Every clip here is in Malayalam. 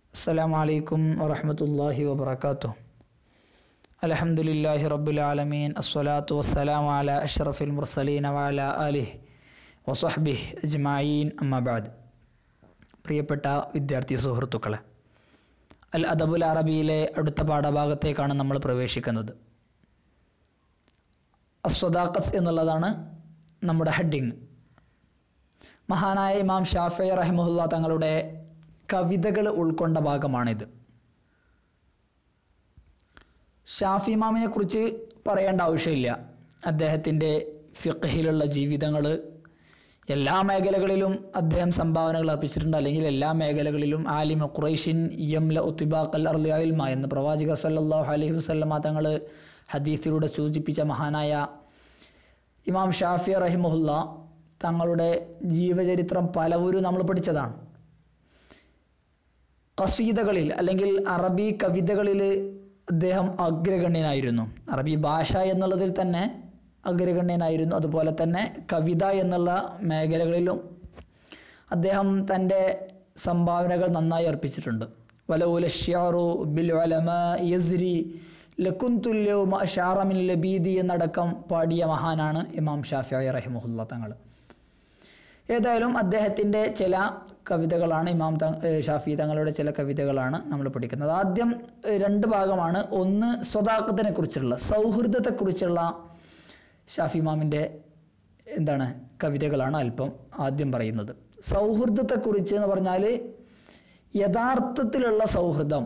السلام عليكم ورحمة الله وبركاته الحمد لله رب العالمين الصلاة والسلام على أشرف المرسلين وعلى آله وصحبه أجمعين أما بعد പ്രിയപ്പെട്ട വിദ്യാർത്ഥി സുഹൃത്തുക്കളെ അൽ അദബുൽ അറബിയിലെ അടുത്ത പാഠഭാഗത്തേക്കാണ് നമ്മൾ പ്രവേശിക്കുന്നത് അസ്വദാഖസ് എന്നുള്ളതാണ് നമ്മുടെ ഹെഡിങ് മഹാനായ ഇമാം ഷാഫി റഹിമുല്ല തങ്ങളുടെ കവിതകൾ ഉൾക്കൊണ്ട ഭാഗമാണിത് ഷാഫി ഇമാമിനെ കുറിച്ച് പറയേണ്ട ആവശ്യമില്ല അദ്ദേഹത്തിൻ്റെ ഫിഖഹിലുള്ള ജീവിതങ്ങൾ എല്ലാ മേഖലകളിലും അദ്ദേഹം സംഭാവനകൾ അർപ്പിച്ചിട്ടുണ്ട് അല്ലെങ്കിൽ എല്ലാ മേഖലകളിലും ആലിമ ഖുറൈഷിൻ യംല ഉത്തിബാഖൽ അർലിയൽമ എന്ന് പ്രവാചക സല്ലല്ലാഹു അലൈഹി വസല്ലമ തങ്ങൾ ഹദീസിലൂടെ സൂചിപ്പിച്ച മഹാനായ ഇമാം ഷാഫി റഹിമുല്ല തങ്ങളുടെ ജീവചരിത്രം പലവരും നമ്മൾ പഠിച്ചതാണ് കസീദകളിൽ അല്ലെങ്കിൽ അറബി കവിതകളിൽ അദ്ദേഹം അഗ്രഗണ്യനായിരുന്നു അറബി ഭാഷ എന്നുള്ളതിൽ തന്നെ അഗ്രഗണ്യനായിരുന്നു അതുപോലെ തന്നെ കവിത എന്നുള്ള മേഖലകളിലും അദ്ദേഹം തൻ്റെ സംഭാവനകൾ നന്നായി അർപ്പിച്ചിട്ടുണ്ട് വലൗലഷ്യാറു ബിൽ വലമ യസ്രി ലക്കുൻതുല്യവും ഷാറമിൻ ലബീദി എന്നടക്കം പാടിയ മഹാനാണ് ഇമാം ഷാഫി റഹിമുല്ല തങ്ങൾ ഏതായാലും അദ്ദേഹത്തിൻ്റെ ചില കവിതകളാണ് ഇമാം ത ഷാഫി തങ്ങളുടെ ചില കവിതകളാണ് നമ്മൾ പഠിക്കുന്നത് ആദ്യം രണ്ട് ഭാഗമാണ് ഒന്ന് സ്വതാക്കത്തിനെ കുറിച്ചുള്ള സൗഹൃദത്തെക്കുറിച്ചുള്ള ഷാഫി ഇമാമിൻ്റെ എന്താണ് കവിതകളാണ് അല്പം ആദ്യം പറയുന്നത് സൗഹൃദത്തെക്കുറിച്ച് എന്ന് പറഞ്ഞാൽ യഥാർത്ഥത്തിലുള്ള സൗഹൃദം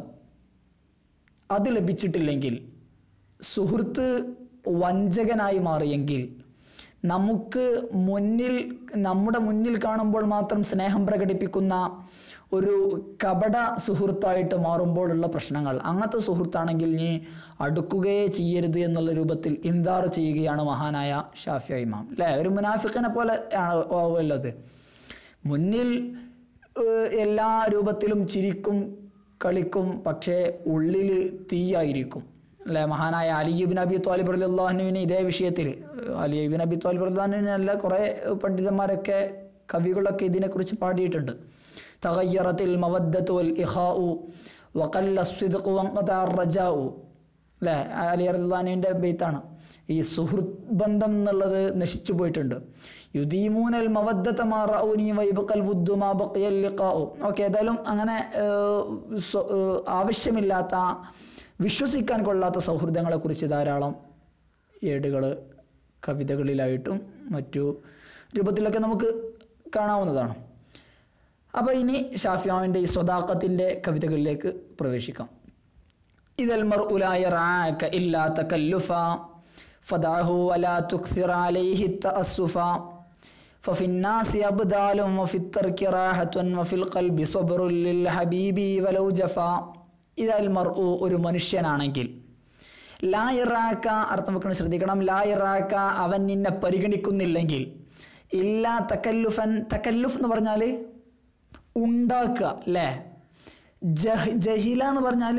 അത് ലഭിച്ചിട്ടില്ലെങ്കിൽ സുഹൃത്ത് വഞ്ചകനായി മാറിയെങ്കിൽ നമുക്ക് മുന്നിൽ നമ്മുടെ മുന്നിൽ കാണുമ്പോൾ മാത്രം സ്നേഹം പ്രകടിപ്പിക്കുന്ന ഒരു കപട സുഹൃത്തായിട്ട് മാറുമ്പോഴുള്ള പ്രശ്നങ്ങൾ അങ്ങനത്തെ സുഹൃത്താണെങ്കിൽ നീ അടുക്കുകയേ ചെയ്യരുത് എന്നുള്ള രൂപത്തിൽ ഇന്താർ ചെയ്യുകയാണ് മഹാനായ ഷാഫി ഇമാം അല്ലേ ഒരു മുനാഫിഖിനെ പോലെ ആവുമല്ലോ അത് മുന്നിൽ എല്ലാ രൂപത്തിലും ചിരിക്കും കളിക്കും പക്ഷേ ഉള്ളിൽ തീയായിരിക്കും അല്ലെ മഹാനായ അലിയുബിൻ അബി ത്വാലിബ് അള്ളാഹുവിന് ഇതേ വിഷയത്തിൽ അലിയുബിൻ അബി ത്വാലിബ് അള്ളാഹുവിനല്ല കുറേ പണ്ഡിതന്മാരൊക്കെ കവികളൊക്കെ ഇതിനെക്കുറിച്ച് പാടിയിട്ടുണ്ട് തകയ്യറത്തിൽ മവദ്ദത്തു വൽ ഇഹാഉ വഖല്ല സ്വിദ്ഖു വൻഖതാ റജാഉ അല്ലേ അലി അള്ളാഹുവിൻ്റെ ബെയ്ത്താണ് ഈ സുഹൃത്ത് ബന്ധം എന്നുള്ളത് നശിച്ചു പോയിട്ടുണ്ട് യുദീമൂനൽ മവദ്ദത്തമാറൗനി വൈബക്കൽ വുദ്ദുമാ ബഖിയൽ ലിഖാഉ ഓക്കെ ഏതായാലും അങ്ങനെ ആവശ്യമില്ലാത്ത വിശ്വസിക്കാൻ കൊള്ളാത്ത സൗഹൃദങ്ങളെക്കുറിച്ച് ധാരാളം ഏടുകൾ കവിതകളിലായിട്ടും മറ്റു രൂപത്തിലൊക്കെ നമുക്ക് കാണാവുന്നതാണ് അപ്പോൾ ഇനി ഷാഫിയാവിൻ്റെ ഈ സ്വതാക്കത്തിൻ്റെ കവിതകളിലേക്ക് പ്രവേശിക്കാം ഇതൽ മർ ഉലായ റാക്ക ഇല്ലാ തക്കല്ലുഫ ഫദാഹു വലാ തുക്സിർ അലൈഹി തഅസ്സുഫ ففي الناس أبدال وفي الترك راحة وفي القلب صبر للحبيب ولو جفا ഇതൽ മർഉ ഒരു മനുഷ്യനാണെങ്കിൽ ലാ ഇറാക്ക അർത്ഥം വെക്കണം ശ്രദ്ധിക്കണം ലാ ഇറാക്ക അവൻ നിന്നെ പരിഗണിക്കുന്നില്ലെങ്കിൽ ഇല്ലാ തക്കല്ലുഫൻ തക്കല്ലുഫ് എന്ന് പറഞ്ഞാൽ ഉണ്ടാക്കുക അല്ലേ ജഹ് ജഹില എന്ന് പറഞ്ഞാൽ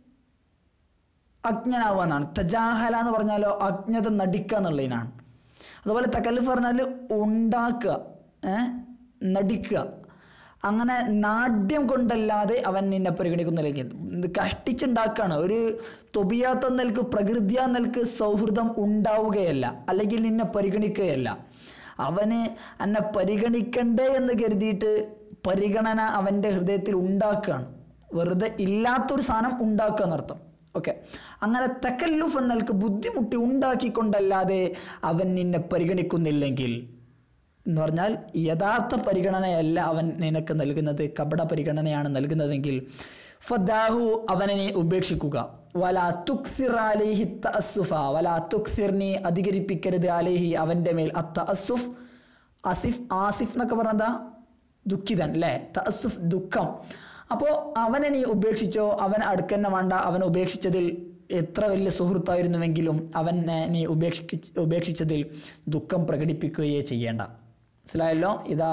അജ്ഞനാവുക എന്നാണ് തജാഹല എന്ന് പറഞ്ഞാലോ അജ്ഞത നടിക്കുക എന്നുള്ളതിനാണ് അതുപോലെ തക്കല്ലുഫ് പറഞ്ഞാൽ ഉണ്ടാക്കുക നടിക്കുക അങ്ങനെ നാട്യം കൊണ്ടല്ലാതെ അവൻ നിന്നെ പരിഗണിക്കുന്നില്ലെങ്കിൽ കഷ്ടിച്ചുണ്ടാക്കുകയാണ് ഒരു തൊബിയാത്ത നിൽക്ക് പ്രകൃതിയാ നിൽക്ക് സൗഹൃദം ഉണ്ടാവുകയല്ല അല്ലെങ്കിൽ നിന്നെ പരിഗണിക്കുകയല്ല അവന് എന്നെ പരിഗണിക്കണ്ടേ എന്ന് കരുതിയിട്ട് പരിഗണന അവൻ്റെ ഹൃദയത്തിൽ ഉണ്ടാക്കുകയാണ് വെറുതെ ഇല്ലാത്തൊരു സാധനം ഉണ്ടാക്കുക എന്നർത്ഥം ഓക്കെ അങ്ങനെ തക്കല്ലുഫ് എന്നൽക്ക് ബുദ്ധിമുട്ടി ഉണ്ടാക്കിക്കൊണ്ടല്ലാതെ അവൻ നിന്നെ പരിഗണിക്കുന്നില്ലെങ്കിൽ എന്ന് പറഞ്ഞാൽ യഥാർത്ഥ പരിഗണനയല്ല അവൻ നിനക്ക് നൽകുന്നത് കപട പരിഗണനയാണ് നൽകുന്നതെങ്കിൽ ഫദാഹു അവനെ നീ ഉപേക്ഷിക്കുക വലാ തുക്സിർ അലേഹി തഅസ്സുഫ വലാ തുക്സിർ നീ അധികരിപ്പിക്കരുത് അലേഹി അവൻ്റെ മേൽ അത്ത അസുഫ് അസിഫ് ആസിഫ് എന്നൊക്കെ പറഞ്ഞാ ദുഃഖിതൻ അല്ലേ തഅസുഫ് ദുഃഖം അപ്പോൾ അവനെ നീ ഉപേക്ഷിച്ചോ അവൻ അടുക്കന്നെ വേണ്ട അവൻ ഉപേക്ഷിച്ചതിൽ എത്ര വലിയ സുഹൃത്തായിരുന്നുവെങ്കിലും അവനെ നീ ഉപേക്ഷി ഉപേക്ഷിച്ചതിൽ ദുഃഖം പ്രകടിപ്പിക്കുകയേ ചെയ്യേണ്ട മനസ്സിലായല്ലോ ഇതാ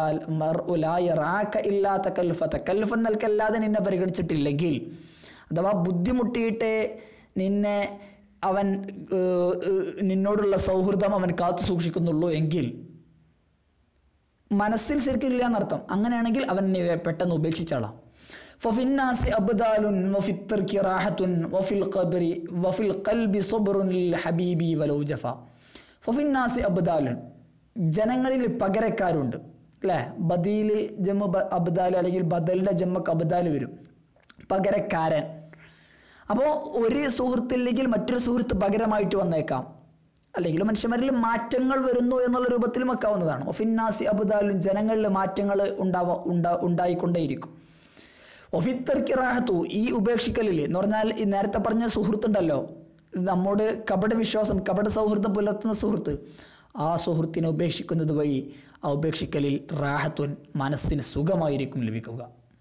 ഇല്ലാ തക്കല്ലുഫ തക്കല്ലുഫ് എന്നൽക്കല്ലാതെ നിന്നെ പരിഗണിച്ചിട്ടില്ലെങ്കിൽ അഥവാ ബുദ്ധിമുട്ടിയിട്ട് നിന്നെ അവൻ നിന്നോടുള്ള സൗഹൃദം അവൻ കാത്തു സൂക്ഷിക്കുന്നുള്ളൂ എങ്കിൽ മനസ്സിൽ ശരിക്കും ഇല്ല എന്നർത്ഥം അങ്ങനെയാണെങ്കിൽ അവൻ പെട്ടെന്ന് ഉപേക്ഷിച്ചാളാം ففي الناس أبدال وفي الترك راحة وفي القبر وفي القلب صبر للحبيب ولو جفا ففي الناس أبدال ജനങ്ങളിൽ പകരക്കാരുണ്ട് അല്ലേ ബദീൽ ജമ്മ ബ- അബ്ദാൽ അല്ലെങ്കിൽ ബദലിൻ്റെ ജമ്മക്ക് അബ്ദാൽ വരും പകരക്കാരൻ അപ്പോൾ ഒരു സുഹൃത്തില്ലെങ്കിൽ മറ്റൊരു സുഹൃത്ത് പകരമായിട്ട് വന്നേക്കാം അല്ലെങ്കിൽ മനുഷ്യന്മാരിൽ മാറ്റങ്ങൾ വരുന്നു എന്നുള്ള രൂപത്തിലും വെക്കാവുന്നതാണ് ഒഫിന്നാസി അബുദാലും ജനങ്ങളിൽ മാറ്റങ്ങൾ ഉണ്ടാവ ഉണ്ടാ ഉണ്ടായിക്കൊണ്ടേയിരിക്കും ഒഫിത്തർക്കി റാഹത്തു ഈ ഉപേക്ഷിക്കലിൽ എന്ന് പറഞ്ഞാൽ ഈ നേരത്തെ പറഞ്ഞ സുഹൃത്തുണ്ടല്ലോ നമ്മോട് കപട വിശ്വാസം കപട സൗഹൃദം പുലർത്തുന്ന സുഹൃത്ത് ആ സുഹൃത്തിനെ ഉപേക്ഷിക്കുന്നത് വഴി ആ ഉപേക്ഷിക്കലിൽ റാഹത്തുൻ മനസ്സിന് സുഖമായിരിക്കും ലഭിക്കുക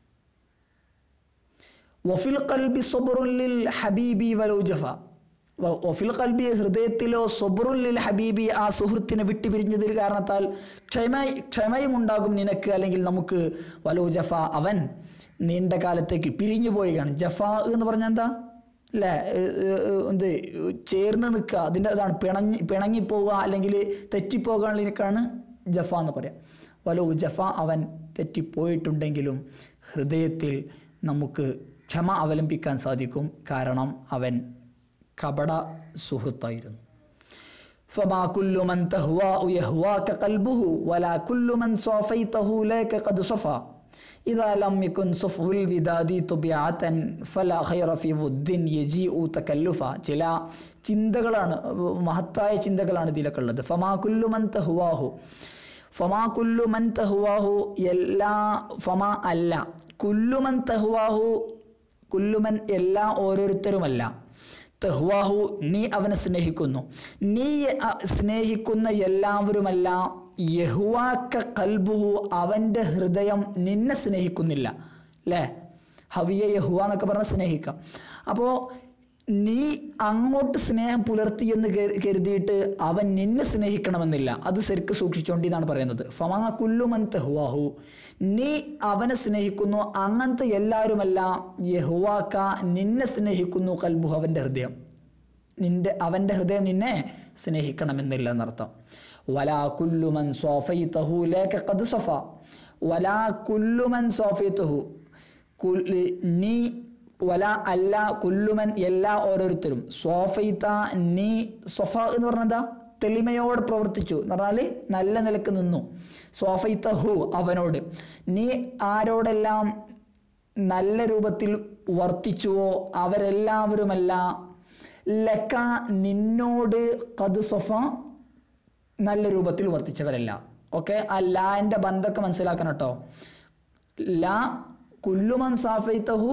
വഫിൽ കൽബി സൊബറുല്ലിൽ ഹബീബി വലൗജഫ വ- വഫിൽ കൽബി ഹൃദയത്തിലോ സൊബറുല്ലിൽ ഹബീബി ആ സുഹൃത്തിനെ വിട്ടുപിരിഞ്ഞതിൽ കാരണത്താൽ ക്ഷമ ക്ഷമയും ഉണ്ടാകും നിനക്ക് അല്ലെങ്കിൽ നമുക്ക് വലൗജഫ അവൻ നീണ്ട കാലത്തേക്ക് പിരിഞ്ഞു പോവുകയാണ് ജഫ എന്ന് പറഞ്ഞാൽ എന്താ അല്ലേ ഏ- ഏ- ഏ- എന്ത് ചേർന്ന് നിൽക്കുക അതിൻ്റെ അതാണ് പിണങ്ങി പിണങ്ങിപ്പോവുക അല്ലെങ്കിൽ തെറ്റിപ്പോകാനുള്ളതിനൊക്കെയാണ് ജഫ എന്ന് പറയാം വലോ ജഫ അവൻ തെറ്റിപ്പോയിട്ടുണ്ടെങ്കിലും ഹൃദയത്തിൽ നമുക്ക് ക്ഷമ അവലംബിക്കാൻ സാധിക്കും കാരണം അവൻ കപട സുഹൃത്തായിരുന്നു فما كل من تهوى يهواك قلبه ولا كل من صافيته لك قد صفى إذا لم يكن صفو الوداد طبيعة فلا خير في ود يجيء تكلفا ചില ചിന്തകളാണ് മഹത്തായ ചിന്തകളാണ് ഇതിലൊക്കെ ഉള്ളത് ഫമാ കുല്ലു മൻ തഹുവാഹു ഫമാ കുല്ലു മൻ തഹുവാഹു എല്ലാ ഫമാ അല്ല കുല്ലുമൻ തഹുവാഹു കുല്ലുമൻ എല്ലാ ഓരോരുത്തരുമല്ല തെഹ്വാഹു നീ അവനെ സ്നേഹിക്കുന്നു നീ അ- സ്നേഹിക്കുന്ന എല്ലാവരുമല്ല യഹ്വാക്ക കൽബുഹു അവൻ്റെ ഹൃദയം നിന്നെ സ്നേഹിക്കുന്നില്ല അല്ലേ ഹവിയ യഹുവ എന്നൊക്കെ പറഞ്ഞാൽ സ്നേഹിക്കാം അപ്പോൾ നീ അങ്ങോട്ട് സ്നേഹം പുലർത്തി എന്ന് കരു- കരുതിയിട്ട് അവൻ നിന്നെ സ്നേഹിക്കണമെന്നില്ല അത് ശരിക്ക് സൂക്ഷിച്ചോണ്ടി എന്നാണ് പറയുന്നത് ഫമാ കുല്ലുമൻ തെഹ്വാഹു നീ അവനെ സ്നേഹിക്കുന്നു അങ്ങനത്തെ എല്ലാവരുമല്ല യഹുവാക്ക നിന്നെ സ്നേഹിക്കുന്നു കൽബു അവൻ്റെ ഹൃദയം നിന്റെ അവൻ്റെ ഹൃദയം നിന്നെ സ്നേഹിക്കണമെന്നില്ല എന്നർത്ഥം വലാ കുല്ലുമൻ സോഫൈതഹു ലേക ഖദ് സഫ വലാ കുല്ലുമൻ സോഫൈതഹു കുൽ- നീ വല അല്ല കുല്ലുമൻ എല്ലാ ഓരോരുത്തരും സോഫൈത്ത നീ സൊഫ എന്ന് പറഞ്ഞാൽ എന്താ തെളിമയോട് പ്രവർത്തിച്ചു എന്ന് പറഞ്ഞാൽ നല്ല നിലക്ക് നിന്നു സോഫൈത്ത ഹു അവനോട് നീ ആരോടെല്ലാം നല്ല രൂപത്തിൽ വർത്തിച്ചുവോ അവരെല്ലാവരുമല്ല ലക്ക നിന്നോട് കത് സൊഫ നല്ല രൂപത്തിൽ വർത്തിച്ചവരല്ല ഓക്കെ ആ ലാൻ്റെ ബന്ധമൊക്കെ മനസ്സിലാക്കണം കേട്ടോ ലാ കുല്ലുമൻ സാഫൈത്തഹു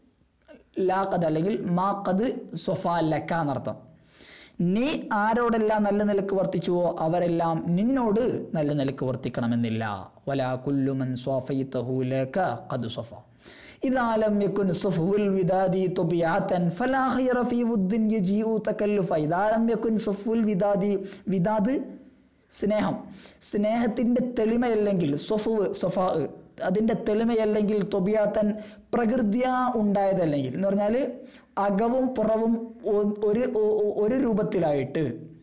ലാ കത് അല്ലെങ്കിൽ മാ കത് സൊഫ ലക്ക എന്നർത്ഥം നീ ആരോടെല്ലാം നല്ല നിലക്ക് വർത്തിച്ചുവോ അവരെല്ലാം നിന്നോട് നല്ല നിലക്ക് വർത്തിക്കണമെന്നില്ല വലാ കുല്ലുമൻ സ്വാഫൈത്തഹു ലക ഖദ് സഫ إذا لم يكن صفو الوداد طبيعة فلا خير في ود يجيء تكلفا إذا لم يكن صفو الوداد വിദാദ് സ്നേഹം സ്നേഹത്തിൻ്റെ തെളിമയല്ലെങ്കിൽ സൊഫുവ് സൊഫാ അതിൻ്റെ തെളിമയല്ലെങ്കിൽ തൊബിയാത്തൻ പ്രകൃതിയ ഉണ്ടായതല്ലെങ്കിൽ എന്ന് പറഞ്ഞാൽ അകവും പുറവും ഒ- ഒരു ഒ- ഒ- ഒരു രൂപത്തിലായിട്ട്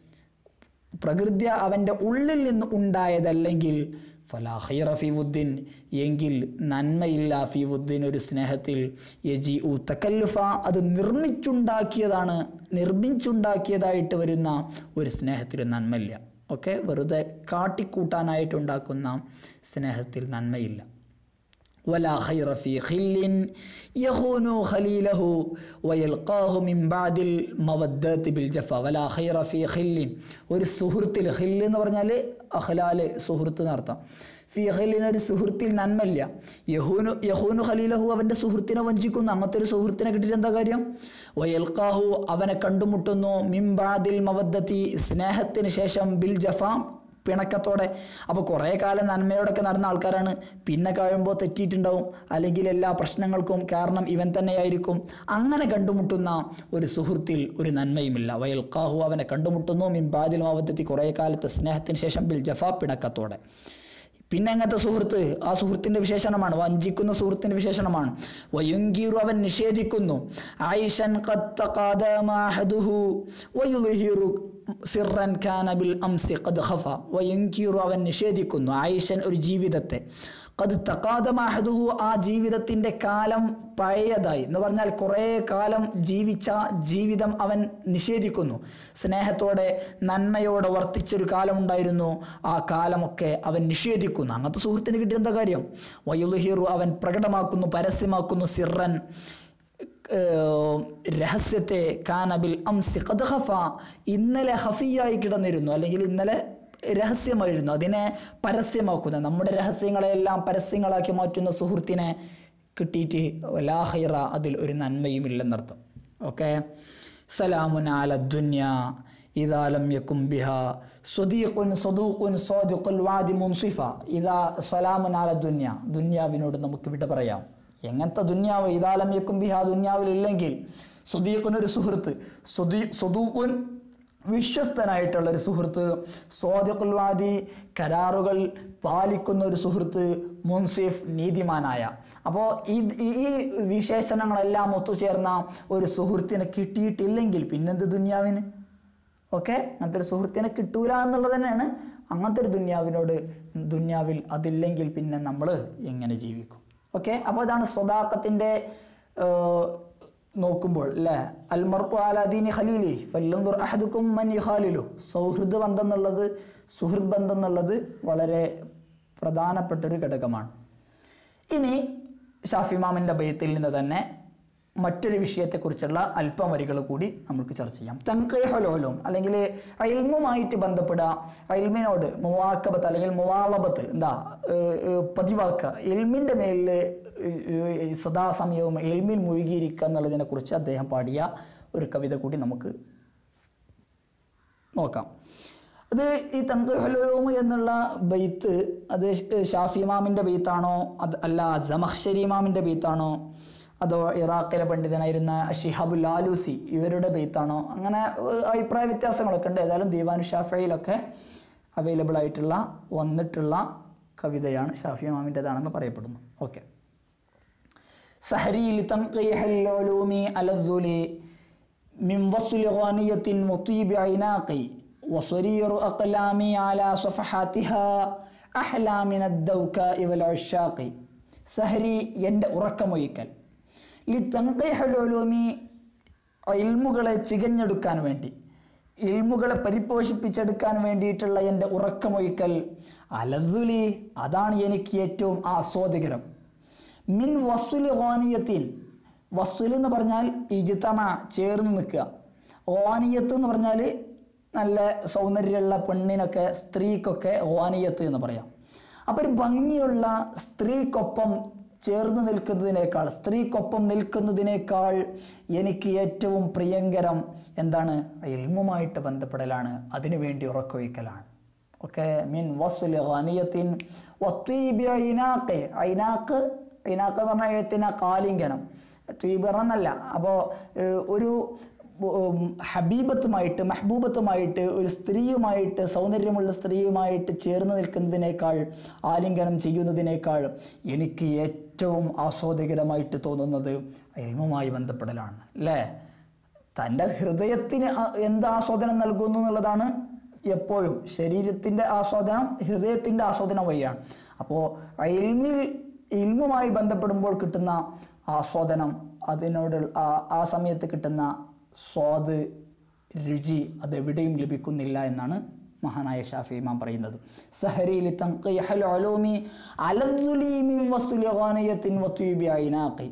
പ്രകൃതി അവൻ്റെ ഉള്ളിൽ നിന്ന് ഉണ്ടായതല്ലെങ്കിൽ ഫലാ ഖൈറ ഫി വുദ്ദിൻ എങ്കിൽ നന്മയില്ല ഫി വുദ്ദിൻ ഒരു സ്നേഹത്തിൽ യജി ഉ തക്കല്ലുഫ അത് നിർമ്മിച്ചുണ്ടാക്കിയതാണ് നിർമ്മിച്ചുണ്ടാക്കിയതായിട്ട് വരുന്ന ഒരു സ്നേഹത്തിൽ നന്മയില്ല ഓക്കെ വെറുതെ കാട്ടിക്കൂട്ടാനായിട്ടുണ്ടാക്കുന്ന സ്നേഹത്തിൽ നന്മയില്ല ولا خير في خل يخون خليله ويلقاه من بعد المودات بالجفا ولا خير في خل ഒരു സുഹൃത്തിൽ ഖില്ല് എന്ന് പറഞ്ഞാൽ അഖ്ലാല് സുഹൃത്ത് എന്നർത്ഥം ഫി ഖില്ലിന് ഒരു സുഹൃത്തിൽ നന്മയില്ല യഹൂനു യഹൂനു ഖലീലഹു അവൻ്റെ സുഹൃത്തിനെ വഞ്ചിക്കുന്നു അങ്ങനത്തെ ഒരു സുഹൃത്തിനെ കിട്ടിയിട്ട് എന്താ കാര്യം വയൽക്കാഹു അവനെ കണ്ടുമുട്ടുന്നു മിംബാദിൽ മവദ്ദത്തി സ്നേഹത്തിന് ശേഷം ബിൽ ജഫാ പിണക്കത്തോടെ അപ്പോൾ കുറേ കാലം നന്മയോടൊക്കെ നടന്ന ആൾക്കാരാണ് പിന്നെ കഴിയുമ്പോൾ തെറ്റിയിട്ടുണ്ടാവും അല്ലെങ്കിൽ എല്ലാ പ്രശ്നങ്ങൾക്കും കാരണം ഇവൻ തന്നെയായിരിക്കും അങ്ങനെ കണ്ടുമുട്ടുന്ന ഒരു സുഹൃത്തിൽ ഒരു നന്മയുമില്ല വയൽക്കാഹു അവനെ കണ്ടുമുട്ടുന്നു മിംബാദിൽ മാവത്തെത്തി കുറേ കാലത്തെ സ്നേഹത്തിന് ശേഷം ബിൽ ജഫ പിണക്കത്തോടെ പിന്നെ എങ്ങനത്തെ സുഹൃത്ത് ആ സുഹൃത്തിൻ്റെ വിശേഷണമാണ് വഞ്ചിക്കുന്ന സുഹൃത്തിൻ്റെ വിശേഷണമാണ് വയുങ്കീറു അവൻ നിഷേധിക്കുന്നു ആയിഷൻ ഖത്തഖാദമാഹദുഹു വയുൽഹിറു സിറൻ കാന ബിൽ അംസി ഖദ് ഖഫ വയുങ്കീറു അവൻ നിഷേധിക്കുന്നു ആയിഷൻ ഒരു ജീവിതത്തെ കത് തക്കാതമാഹദുഹു ആ ജീവിതത്തിൻ്റെ കാലം പഴയതായി എന്ന് പറഞ്ഞാൽ കുറേ കാലം ജീവിച്ച ജീവിതം അവൻ നിഷേധിക്കുന്നു സ്നേഹത്തോടെ നന്മയോടെ വർത്തിച്ചൊരു കാലമുണ്ടായിരുന്നു ആ കാലമൊക്കെ അവൻ നിഷേധിക്കുന്നു അങ്ങനത്തെ സുഹൃത്തിന് കിട്ടിയ എന്താ കാര്യം വയുലുഹിറു അവൻ പ്രകടമാക്കുന്നു പരസ്യമാക്കുന്നു സിറൻ ഏഹ് രഹസ്യത്തെ കാനബിൽ അംസി ഖദ് ഖഫ ഇന്നലെ ഹഫിയായി കിടന്നിരുന്നു അല്ലെങ്കിൽ ഇന്നലെ രഹസ്യമായിരുന്നു അതിനെ പരസ്യമാക്കുന്ന നമ്മുടെ രഹസ്യങ്ങളെല്ലാം പരസ്യങ്ങളാക്കി മാറ്റുന്ന സുഹൃത്തിനെ കിട്ടിയിട്ട് ലാ ഹൈറ അതിൽ ഒരു നന്മയും ഇല്ലെന്നർത്ഥം ഓക്കെ സലാമുൻ ആല ദുന്യ ഇതാലം യക്കും ബിഹ സ്വദീഖുൻ സ്വദൂഖുൻ സ്വാദിഖുൽ വാദി മുൻസിഫ ഇതാ സലാമുൻ ആല ദുന്യ ദുന്യാവിനോട് നമുക്ക് വിട പറയാം എങ്ങനത്തെ ദുന്യാവ് ഇതാലം യക്കും ബിഹ ദുന്യാവിൽ ഇല്ലെങ്കിൽ സ്വദീഖുനൊരു സുഹൃത്ത് സ്വദീ സ്വദൂഖുൻ വിശ്വസ്തനായിട്ടുള്ള ഒരു സുഹൃത്ത് സ്വാദിഖുൽ വാദി കരാറുകൾ പാലിക്കുന്ന ഒരു സുഹൃത്ത് മുൻസിഫ് നീതിമാനായ അപ്പോൾ ഈ ഈ വിശേഷണങ്ങളെല്ലാം ഒത്തുചേർന്ന ഒരു സുഹൃത്തിനെ കിട്ടിയിട്ടില്ലെങ്കിൽ പിന്നെന്ത് ദുന്യാവിന് ഓക്കെ അങ്ങനത്തെ ഒരു സുഹൃത്തിനെ കിട്ടൂല എന്നുള്ളത് തന്നെയാണ് അങ്ങനത്തെ ഒരു ദുന്യാവിനോട് ദുന്യാവിൽ അതില്ലെങ്കിൽ പിന്നെ നമ്മൾ എങ്ങനെ ജീവിക്കും ഓക്കെ അപ്പോൾ ഇതാണ് സ്വദാക്കത്തിൻ്റെ നോക്കുമ്പോൾ അല്ലേ അൽമർക്കു അലാദീനി ഖലീലി ഫല്ലുന്ദുർ അഹദുക്കും മൻ യുഹാലിലു സൗഹൃദ ബന്ധം എന്നുള്ളത് സുഹൃദ് ബന്ധം എന്നുള്ളത് വളരെ പ്രധാനപ്പെട്ടൊരു ഘടകമാണ് ഇനി ഷാഫിമാമിൻ്റെ ബയത്തിൽ നിന്ന് തന്നെ മറ്റൊരു വിഷയത്തെക്കുറിച്ചുള്ള അല്പം വരികൾ കൂടി നമുക്ക് ചർച്ച ചെയ്യാം തങ്കേഹലോലും അല്ലെങ്കിൽ അയൽമുമായിട്ട് ബന്ധപ്പെടുക അയൽമിനോട് മുവാക്കബത്ത് അല്ലെങ്കിൽ മുവാളബത്ത് എന്താ ഏഹ് ഏഹ് പതിവാക്കുക എൽമിൻ്റെ മേലിൽ സദാസമയവും എൽമിൽ മുഴുകിയിരിക്കുക എന്നുള്ളതിനെ കുറിച്ച് അദ്ദേഹം പാടിയ ഒരു കവിത കൂടി നമുക്ക് നോക്കാം അത് ഈ തങ്കഹലോമ് എന്നുള്ള ബെയ്ത്ത് അത് ഷാഫി ഇമാമിൻ്റെ ബെയ്ത്താണോ അത് അല്ല ജമഹ്ഷരി ഇമാമിൻ്റെ ബെയ്ത്താണോ അതോ ഇറാഖിലെ പണ്ഡിതനായിരുന്ന ഷിഹാബുൽ ലാലൂസി ഇവരുടെ ബെയ്ത്താണോ അങ്ങനെ ഏഹ്, അഭിപ്രായ വ്യത്യാസങ്ങളൊക്കെ ഉണ്ട് ഏതായാലും ദീവാനു ഷാഫയിലൊക്കെ അവൈലബിൾ ആയിട്ടുള്ള വന്നിട്ടുള്ള കവിതയാണ് ഷാഫി ഇമാമിൻ്റെതാണെന്ന് പറയപ്പെടുന്നു ഓക്കെ سهري لتنقيح العلوم على الذل من وصل غانية وطيب عناقي وصرير أقلامي على صفحاتها أحلى من الدوكاء والعشاق സഹരി എൻ്റെ ഉറക്കമൊഴിക്കൽ ലി തങ്കൈഹൽ ഒലൂമി ഇൽമുകളെ ചികഞ്ഞെടുക്കാൻ വേണ്ടി ഇൽമുകളെ പരിപോഷിപ്പിച്ചെടുക്കാൻ വേണ്ടിയിട്ടുള്ള എൻ്റെ ഉറക്കമൊഴിക്കൽ അലതുലി അതാണ് എനിക്ക് ഏറ്റവും ആസ്വാദികരം മിൻ വസുല് ഓനിയത്തിൻ വസുൽ എന്ന് പറഞ്ഞാൽ ഇജിത്തമ ചേർന്ന് നിൽക്കുക ഓനിയത്ത് എന്ന് പറഞ്ഞാൽ നല്ല സൗന്ദര്യമുള്ള പെണ്ണിനൊക്കെ സ്ത്രീക്കൊക്കെ ഓനിയത്ത് എന്ന് പറയാം അപ്പം ഒരു ഭംഗിയുള്ള സ്ത്രീക്കൊപ്പം ചേർന്ന് നിൽക്കുന്നതിനേക്കാൾ സ്ത്രീക്കൊപ്പം നിൽക്കുന്നതിനേക്കാൾ എനിക്ക് ഏറ്റവും പ്രിയങ്കരം എന്താണ് ഇൽമുമായിട്ട് ബന്ധപ്പെടലാണ് അതിനുവേണ്ടി ഉറക്കൊഴിക്കലാണ് ഓക്കെ മീൻ വസുൽ ഖാനിയത്തിൻ വത്തീബി ഐനാക്ക് ഐനാക്ക് ഐനാക്ക് എന്ന് പറഞ്ഞാൽ എഴുത്തിന കാലിംഗനം ത്വീബ് എന്നല്ല അപ്പോൾ ഒരു ഉം, ഹബീബത്തുമായിട്ട് മെഹബൂബത്തുമായിട്ട് ഒരു സ്ത്രീയുമായിട്ട് സൗന്ദര്യമുള്ള സ്ത്രീയുമായിട്ട് ചേർന്ന് നിൽക്കുന്നതിനേക്കാൾ ആലിംഗനം ചെയ്യുന്നതിനേക്കാൾ എനിക്ക് ഏറ്റവും ആസ്വാദികരമായിട്ട് തോന്നുന്നത് ഇൽമുമായി ബന്ധപ്പെടലാണ് അല്ലേ തൻ്റെ ഹൃദയത്തിന് ആ- എന്ത് ആസ്വാദനം നൽകുന്നു എന്നുള്ളതാണ് എപ്പോഴും ശരീരത്തിൻ്റെ ആസ്വാദനം ഹൃദയത്തിൻ്റെ ആസ്വാദനം വഴിയാണ് അപ്പോൾ ഇൽമിൽ ഇൽമുമായി ബന്ധപ്പെടുമ്പോൾ കിട്ടുന്ന ആസ്വാദനം അതിനോട് ആ ആ സമയത്ത് കിട്ടുന്ന സ്വാദ് രുചി അതെവിടെയും ലഭിക്കുന്നില്ല എന്നാണ് മഹാനായ ഷാഫി ഇമാം പറയുന്നത് സഹരീലി തൻഖിഹൽ ഉലൂമി അലദ്ദുലി മിൻ വസ്ലി ഗാനിയത്തിൻ വത്വീബി ഐനാഖി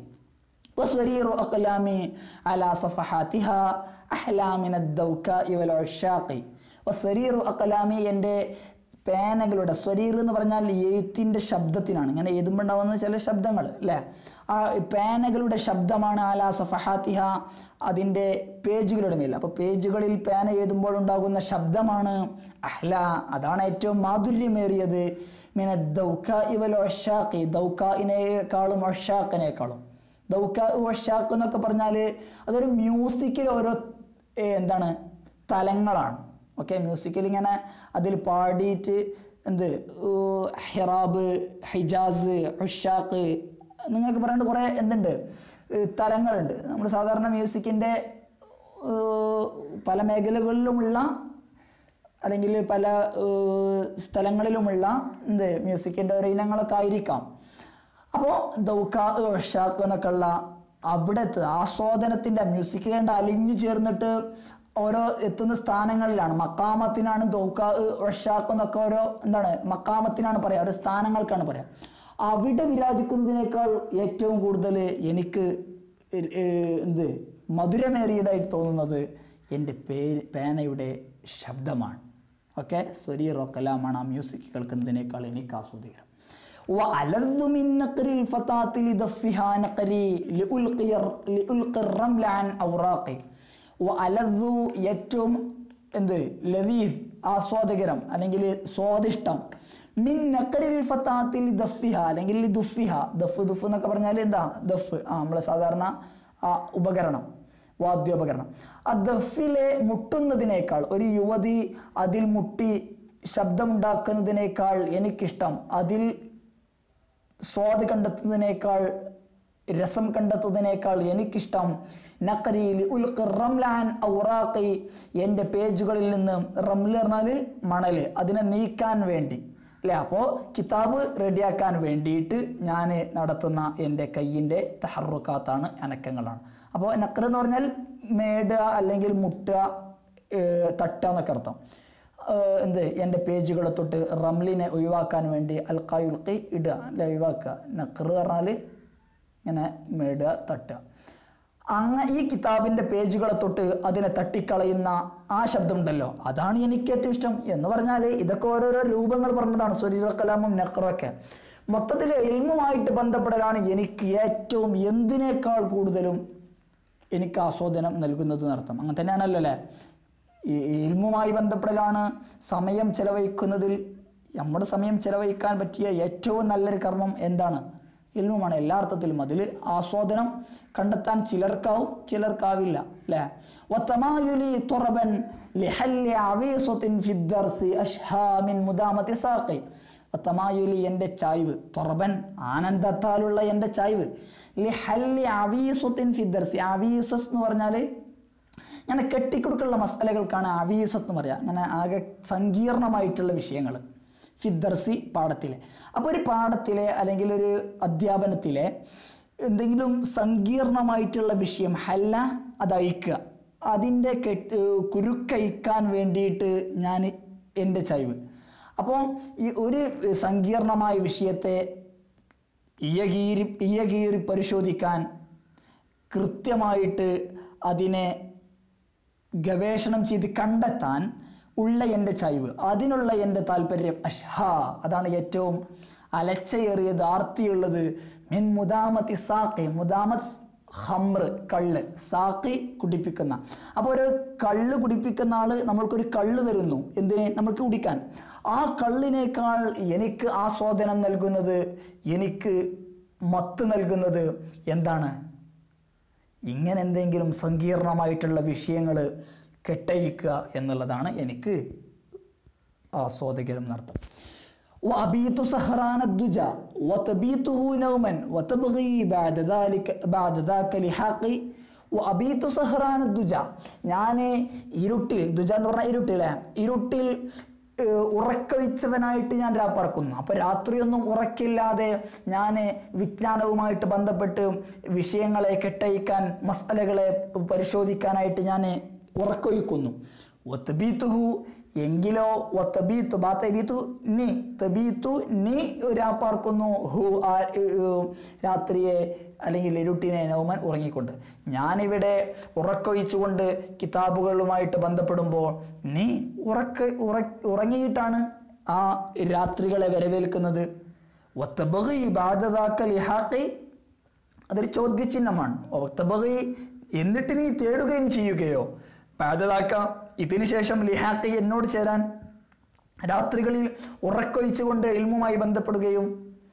وسرير أقلامي على صفحاتها أحلى من الدوكاء والعشاق وسرير أقلامي എൻ്റെ പേനകളുടെ സ്വരീർ എന്ന് പറഞ്ഞാൽ എഴുത്തിൻ്റെ ശബ്ദത്തിനാണ് ഇങ്ങനെ എഴുതുമ്പോൾ ഉണ്ടാവുന്ന ചില ശബ്ദങ്ങൾ അല്ലേ ആ പേനകളുടെ ശബ്ദമാണ് ആലാ സഫഹാത്തിഹ അതിൻ്റെ പേജുകളുടെ മേൽ അപ്പോൾ പേജുകളിൽ പേന എഴുതുമ്പോൾ ഉണ്ടാകുന്ന ശബ്ദമാണ് അഹ്ല അതാണ് ഏറ്റവും മാധുര്യമേറിയത് മിന ദൗക്ക ഇവൽ ഒഷാഖി ദൗക്കായിനേക്കാളും ഒഷാഖിനേക്കാളും ദൗക്ക വഷാക്ക് എന്നൊക്കെ പറഞ്ഞാൽ അതൊരു മ്യൂസിക്കിൽ ഓരോ ഏ, എന്താണ് തലങ്ങളാണ് ഓക്കെ മ്യൂസിക്കിൽ ഇങ്ങനെ അതിൽ പാടിയിട്ട് എന്ത് ഊ, ഹിറാബ് ഹിജാസ് ഉഷാക്ക് നിങ്ങൾക്ക് പറയേണ്ട കുറേ എന്തുണ്ട് ഏ, തലങ്ങളുണ്ട് നമ്മൾ സാധാരണ മ്യൂസിക്കിൻ്റെ പല മേഖലകളിലുമുള്ള അല്ലെങ്കിൽ പല ഏഹ്, സ്ഥലങ്ങളിലുമുള്ള എന്ത് മ്യൂസിക്കിൻ്റെ ഒരു ഇനങ്ങളൊക്കെ ആയിരിക്കാം അപ്പോൾ ദൗക്കാ ഷാക്ക് എന്നൊക്കെ ഉള്ള അവിടുത്തെ ആസ്വാദനത്തിൻ്റെ മ്യൂസിക് കണ്ട് അലിഞ്ഞു ചേർന്നിട്ട് ഓരോ എത്തുന്ന സ്ഥാനങ്ങളിലാണ് മക്കാമത്തിനാണ് ദൗക്കാ ഷാക്ക് എന്നൊക്കെ ഓരോ എന്താണ് മക്കാമത്തിനാണ് പറയാ ഓരോ സ്ഥാനങ്ങൾക്കാണ് പറയാം അവിടെ വിരാജിക്കുന്നതിനേക്കാൾ ഏറ്റവും കൂടുതൽ എനിക്ക് ഏ- ഏ- എന്ത് മധുരമേറിയതായിട്ട് തോന്നുന്നത് എൻ്റെ പേര് പേനയുടെ ശബ്ദമാണ് ഓക്കെ സ്വരീറോ കലാമാണ് ആ മ്യൂസിക് കേൾക്കുന്നതിനേക്കാൾ എനിക്ക് ആസ്വദിക്കണം وألذ من نقر الفتاة لدفها نقري لألقي لألقي الرمل عن أوراقي وألذ ഏറ്റവും എന്ത് ലതീദ് ആസ്വാദകരം അല്ലെങ്കിൽ സ്വാദിഷ്ടം മിൻ നക്കറിൽ ഫത്താത്തിൽ ദഫിഹ അല്ലെങ്കിൽ ദുഫിഹ ദഫ് ദുഫ് എന്നൊക്കെ പറഞ്ഞാൽ എന്താ ദഫ് ആ നമ്മളെ സാധാരണ ആ ഉപകരണം വാദ്യോപകരണം ആ ദഫിലെ മുട്ടുന്നതിനേക്കാൾ ഒരു യുവതി അതിൽ മുട്ടി ശബ്ദമുണ്ടാക്കുന്നതിനേക്കാൾ എനിക്കിഷ്ടം അതിൽ സ്വാദ് കണ്ടെത്തുന്നതിനേക്കാൾ രസം കണ്ടെത്തുന്നതിനേക്കാൾ എനിക്കിഷ്ടം നക്കരിയിൽ ഉൽക്ക് റംലാൻ ഔറാഖി എൻ്റെ പേജുകളിൽ നിന്ന് റംല് പറഞ്ഞാൽ മണൽ അതിനെ നീക്കാൻ വേണ്ടി അല്ലേ അപ്പോൾ കിതാബ് റെഡിയാക്കാൻ വേണ്ടിയിട്ട് ഞാൻ നടത്തുന്ന എൻ്റെ കയ്യിൻ്റെ തഹറുക്കാത്താണ് അനക്കങ്ങളാണ് അപ്പോൾ നക്കർ എന്ന് പറഞ്ഞാൽ മേടുക അല്ലെങ്കിൽ മുട്ടുക ഏഹ് തട്ടുക എന്നൊക്കെ അർത്ഥം ഏഹ് എന്ത് എൻ്റെ പേജുകളെ തൊട്ട് റംലിനെ ഒഴിവാക്കാൻ വേണ്ടി അൽക്കായുൽക്കി ഇടുക അല്ലെ ഒഴിവാക്കുക നക്കറ് പറഞ്ഞാൽ ഇങ്ങനെ മേടുക തട്ടുക അങ്ങ ഈ കിതാബിൻ്റെ പേജുകളെ തൊട്ട് അതിനെ തട്ടിക്കളയുന്ന ആ ശബ്ദമുണ്ടല്ലോ അതാണ് എനിക്ക് ഏറ്റവും ഇഷ്ടം എന്ന് പറഞ്ഞാൽ ഇതൊക്കെ ഓരോരോ രൂപങ്ങൾ പറഞ്ഞതാണ് സ്വരീര കലാമും നക്കറൊക്കെ മൊത്തത്തിൽ എൽമുമായിട്ട് ബന്ധപ്പെടലാണ് എനിക്ക് ഏറ്റവും എന്തിനേക്കാൾ കൂടുതലും എനിക്ക് ആസ്വാദനം നൽകുന്നത് എന്നർത്ഥം അങ്ങനെ തന്നെയാണല്ലോ അല്ലേ ഈ ഇൽമുമായി ബന്ധപ്പെടലാണ് സമയം ചെലവഴിക്കുന്നതിൽ നമ്മുടെ സമയം ചെലവഴിക്കാൻ പറ്റിയ ഏറ്റവും നല്ലൊരു കർമ്മം എന്താണ് ഇൽമുമാണ് എല്ലാ അർത്ഥത്തിലും അതിൽ ആസ്വാദനം കണ്ടെത്താൻ ചിലർക്കാവും ചിലർക്കാവില്ല അല്ലേ വത്തമായുലി തുറബൻ ലിഹല്ലി അവീസത്തിൻ ഫിദ്ദർസി അഷ്ഹാ മിൻ മുദാമത്തി സാഖി വത്തമായുലി എൻ്റെ ചായ്വ് തുറബൻ ആനന്ദത്താലുള്ള എൻ്റെ ചായ്വ് ലിഹല്ലി അവീസത്തിൻ ഫിദ്ദർസി അവീസസ് എന്ന് പറഞ്ഞാൽ ഇങ്ങനെ കെട്ടിക്കൊടുക്കുള്ള മസാലകൾക്കാണ് അവീസത്ത് എന്ന് പറയുക അങ്ങനെ ആകെ സങ്കീർണമായിട്ടുള്ള വിഷയങ്ങൾ ഫിദ്ദർസി പാഠത്തിലെ അപ്പോൾ ഒരു പാഠത്തിലെ അല്ലെങ്കിൽ ഒരു അധ്യാപനത്തിലെ എന്തെങ്കിലും സങ്കീർണമായിട്ടുള്ള വിഷയം ഹല്ല അത് അഴിക്കുക അതിൻ്റെ കെട്ട് കുരുക്കഴിക്കാൻ വേണ്ടിയിട്ട് ഞാൻ എൻ്റെ ചൈവ് അപ്പോൾ ഈ ഒരു സങ്കീർണമായ വിഷയത്തെ ഇയകീരി ഇയകീറി പരിശോധിക്കാൻ കൃത്യമായിട്ട് അതിനെ ഗവേഷണം ചെയ്ത് കണ്ടെത്താൻ ഉള്ള എൻ്റെ ചൈവ് അതിനുള്ള എൻ്റെ താല്പര്യം അഷ്ഹ അതാണ് ഏറ്റവും അലച്ചയേറിയത് ആർത്തിയുള്ളത് മിൻ മുദാമത്തി സാഖി മുദാമത്ത് ഹമ്ര കള്ള് സാഖി കുടിപ്പിക്കുന്ന അപ്പോൾ ഒരു കള്ള് കുടിപ്പിക്കുന്ന ആള് നമ്മൾക്കൊരു കള്ള് തരുന്നു എന്തിനെ നമ്മൾക്ക് കുടിക്കാൻ ആ കള്ളിനേക്കാൾ എനിക്ക് ആസ്വാദനം നൽകുന്നത് എനിക്ക് മത്ത് നൽകുന്നത് എന്താണ് ഇങ്ങനെ എന്തെങ്കിലും സങ്കീർണമായിട്ടുള്ള വിഷയങ്ങൾ കെട്ടയിക്കുക എന്നുള്ളതാണ് എനിക്ക് ആസ്വാദകരം എന്നർത്ഥം وأبيت سهران الدجى وتبيته نوما وتبغي بعد ذلك بعد ذاك لحاقي وأبيت سهران الدجى ഞാൻ ഇരുട്ടിൽ ദുജ എന്ന് പറഞ്ഞാൽ ഇരുട്ടിലെ ഇരുട്ടിൽ ഏഹ്, ഉറക്കൊഴിച്ചവനായിട്ട് ഞാൻ രാപ്പറക്കുന്നു അപ്പോൾ രാത്രിയൊന്നും ഉറക്കില്ലാതെ ഞാൻ വിജ്ഞാനവുമായിട്ട് ബന്ധപ്പെട്ട് വിഷയങ്ങളെ കെട്ടയിക്കാൻ മസാലകളെ പരിശോധിക്കാനായിട്ട് ഞാൻ ഉറക്കൊഴിക്കുന്നു ഒത്തബീത്തുഹു എങ്കിലോ ഒത്തബീത്തു ബാ തബീത്തു നീ തബീത്തു നീ രാപ്പാർക്കുന്നു ഹു ആ ഏഹ്, രാത്രിയെ അല്ലെങ്കിൽ ഇരുട്ടിനെ നൗമൻ ഉറങ്ങിക്കൊണ്ട് ഞാനിവിടെ ഉറക്കൊഴിച്ചുകൊണ്ട് കിതാബുകളുമായിട്ട് ബന്ധപ്പെടുമ്പോൾ നീ ഉറക്ക ഉറ ഉറങ്ങിയിട്ടാണ് ആ രാത്രികളെ വരവേൽക്കുന്നത് ഒത്തബഹി ബാധതാക്ക ലിഹാക്കി അതൊരു ചോദ്യചിഹ്നമാണ് ഒത്തബഹി എന്നിട്ട് നീ തേടുകയും ചെയ്യുകയോ ബാധതാക്ക ഇതിന് ശേഷം ലിഹാക്കി എന്നോട് ചേരാൻ രാത്രികളിൽ ഉറക്കൊഴിച്ചുകൊണ്ട് ഇൽമുമായി ബന്ധപ്പെടുകയും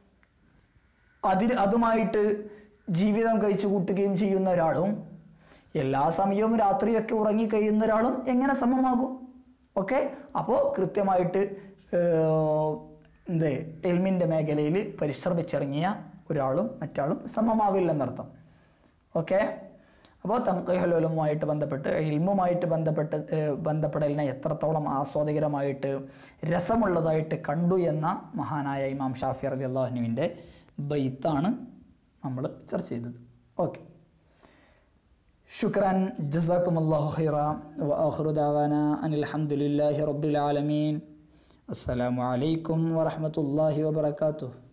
അതിന് അതുമായിട്ട് ജീവിതം കഴിച്ചു കൂട്ടുകയും ചെയ്യുന്ന ഒരാളും എല്ലാ സമയവും രാത്രിയൊക്കെ ഉറങ്ങി കഴിയുന്ന ഒരാളും എങ്ങനെ സമമാകും ഓക്കെ അപ്പോൾ കൃത്യമായിട്ട് ഏഹ്, എന്ത് എൽമിൻ്റെ മേഖലയിൽ പരിശ്രമിച്ചിറങ്ങിയ ഒരാളും മറ്റാളും സമമാവില്ലെന്നർത്ഥം ഓക്കെ അപ്പോൾ തങ്കഹലോലുമായിട്ട് ബന്ധപ്പെട്ട് ഇൽമുമായിട്ട് ബന്ധപ്പെട്ട് ഏഹ്, ബന്ധപ്പെടലിനെ എത്രത്തോളം ആസ്വാദികരമായിട്ട് രസമുള്ളതായിട്ട് കണ്ടു എന്ന മഹാനായ ഇമാം ഷാഫി അലി അള്ളാഹുനുവിൻ്റെ ബൈത്താണ് നമ്മൾ ചർച്ച ചെയ്തത് ഓക്കെ شكرا جزاكم الله خيرا وآخر دعوانا أن الحمد لله رب العالمين السلام عليكم ورحمة الله وبركاته